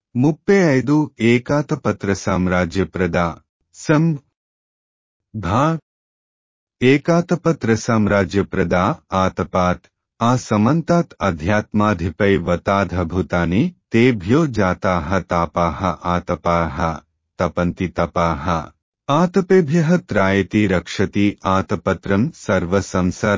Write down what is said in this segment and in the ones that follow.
ముప్పై ఐదు ఏకాతపత్ర సామ్రాజ్యప్రద సం ధా ఏకాతపత్ర సామ్రాజ్యప్రద ఆతపాత్ ఆ సమంతాత్ అధ్యాత్మాధిపై వతాధభూతాని తేభ్యో జాతాః తాపాః ఆతపాః తపంతి తపాః ఆతపేభ్యః త్రాయతి రక్షతి ఆతపత్రం సర్వ సంసార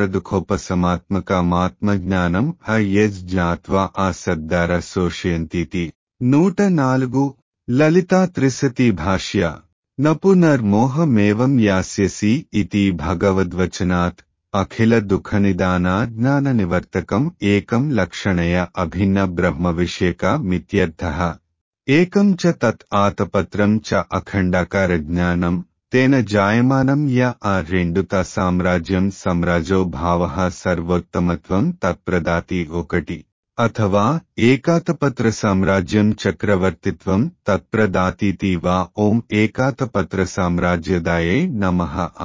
దుఃఖోపశమాత్మకమాత్మజ్ఞానం హ యజ్ జ్ఞాత్వా ఆ సద్దార శోషయంతీతి నూట నాలుగు లలితా త్రిశతి భాష్య నపునర్మోహమేవం యాస్యసి ఇతి భగవద్వచనాత్ అఖిల దుఃఖనిదానా జ్ఞాన నివర్తకం ఏకం లక్షణయ అభిన్న బ్రహ్మ విషేక మిత్యర్థః ఏకం చ తత్ ఆతపత్రం చ అఖండాకార జ్ఞానం తేన జాయమానం య ఆ రెండుత సామ్రాజ్యం సమ్రాజో భావ సర్వోత్తమత్వం తత్ప్రదాతి ఒకటి అథవా ఏకాతపత్ర సామ్రాజ్యం చక్రవర్తిత్వం తత్ప్రదాతీతి వా ఓం ఏకాతపత్ర సామ్రాజ్యదాయే నమః ఆ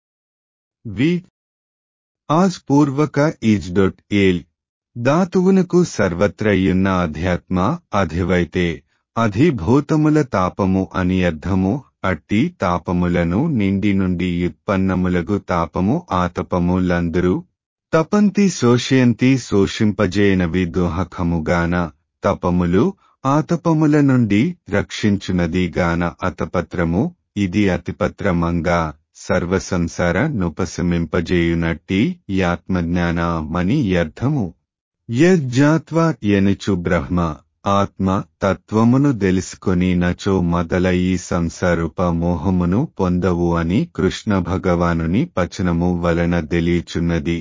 వి ఆజ్ పూర్వక ఈజ్ డొట్ ఏల్ ధాతువునకు సర్వత్రయున్న అధ్యాత్మ అధివైతే అధిభూతముల తాపము అని అర్థము అట్టి తాపములను నిండి నుండి ఉత్పన్నములగు తాపము ఆతపములందరూ తపంతి శోషయంతి శోషింపజేయనవి దోహకముగాన తపములు ఆతపముల నుండి రక్షించునదిగాన అతపత్రము ఇది అతిపత్రమంగా సర్వసంసార నుపశమింపజేయునట్టి యాత్మజ్ఞానమని అర్థము యజ్జాత్వా ఎనుచు బ్రహ్మ ఆత్మ తత్వమును తెలుసుకొని నచో మొదల ఈ సంసారూప మోహమును పొందవు అని కృష్ణ భగవానుని పచనము వలన తెలియచున్నది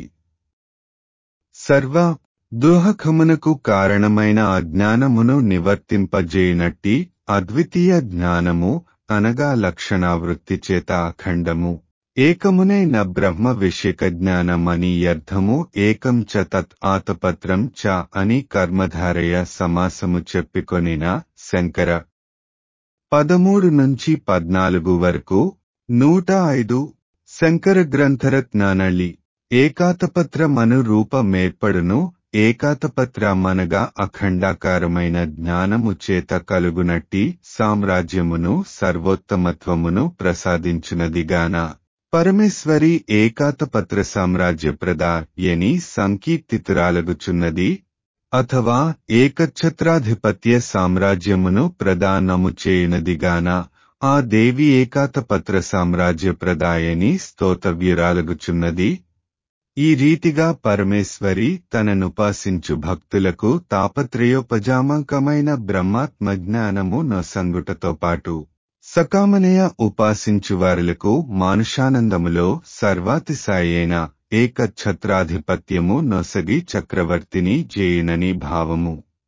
సర్వ దుహకమునకు కారణమైన అజ్ఞానమును నివర్తింపజేయనట్టి అద్వితీయ జ్ఞానము అనగా లక్షణావృత్తి చేత అఖండము ఏకమునైన బ్రహ్మ విషయక జ్ఞానమని అర్థము ఏకం చ తత్ ఆతపత్రం చ అని కర్మధారయ సమాసము చెప్పుకొనిన శంకర పదమూడు నుంచి పద్నాలుగు వరకు నూట ఐదు శంకర గ్రంథరత్నానళి ఏకాతపత్రమను రూపమేర్పడును ఏకాతపత్రమనగా అఖండాకారమైన జ్ఞానము చేత కలుగునట్టి సామ్రాజ్యమును సర్వోత్తమత్వమును ప్రసాదించినదిగాన పరమేశ్వరి ఏకాతపత్ర సామ్రాజ్యప్రద ఎని సంకీర్తితురాలగుచున్నది అథవా ఏకఛత్రాధిపత్య సామ్రాజ్యమును ప్రదానము చేయునదిగాన ఆ దేవి ఏకాతపత్ర సామ్రాజ్యప్రదాయని స్తోతవ్యురాలగుచున్నది ఈ రీతిగా పరమేశ్వరి తననుపాసించు భక్తులకు తాపత్రయోపజామకమైన బ్రహ్మాత్మ జ్ఞానము నొసంగుటతో పాటు సకామనయ ఉపాసించువారులకు మానుషానందములో సర్వాతిశాయైన ఏకఛత్రాధిపత్యము నొసగి చక్రవర్తిని జేయునని భావము